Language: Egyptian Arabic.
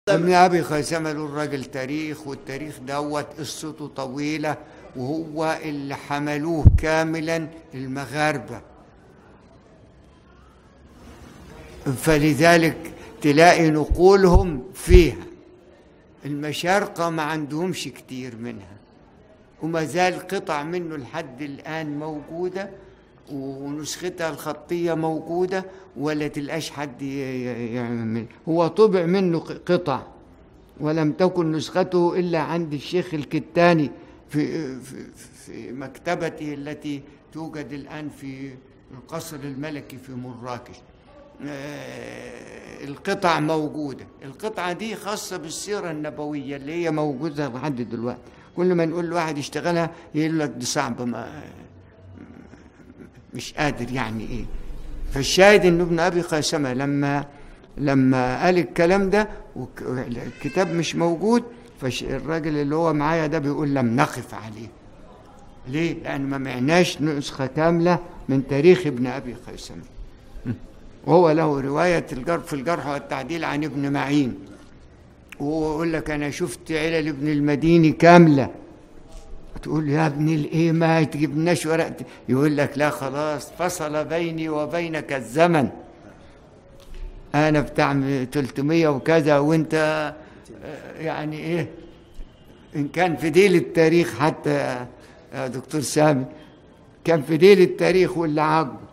ابن ابي خيثمه له الراجل تاريخ والتاريخ دوت قصته طويله وهو اللي حملوه كاملا المغاربه فلذلك تلاقي نقولهم فيها المشارقه ما عندهمش كتير منها وما زال قطع منه لحد الان موجوده ونسختها الخطيه موجوده ولا تلقاش حد ي- ي- يعمل هو طبع منه ق- قطع ولم تكن نسخته الا عند الشيخ الكتاني في في, في مكتبته التي توجد الان في القصر الملكي في مراكش آه، القطع موجودة القطعة دي خاصة بالسيرة النبوية اللي هي موجودة لحد دلوقتي كل ما نقول لواحد يشتغلها يقول لك دي صعبة ما مش قادر يعني ايه فالشاهد ان ابن ابي خيثمة لما لما قال الكلام ده والكتاب مش موجود فالراجل اللي هو معايا ده بيقول لم نقف عليه ليه؟ لأن ما معناش نسخة كاملة من تاريخ ابن أبي خيثمة وهو له رواية الجرح في الجرح والتعديل عن ابن معين وهو يقول لك أنا شفت علل ابن المديني كاملة تقول يا ابن الايه ما تجيبناش ورق يقول لك لا خلاص فصل بيني وبينك الزمن انا بتاع 300 وكذا وانت آه، يعني ايه ان كان في ديل التاريخ حتى يا دكتور سامي كان في ديل التاريخ واللي عاجبه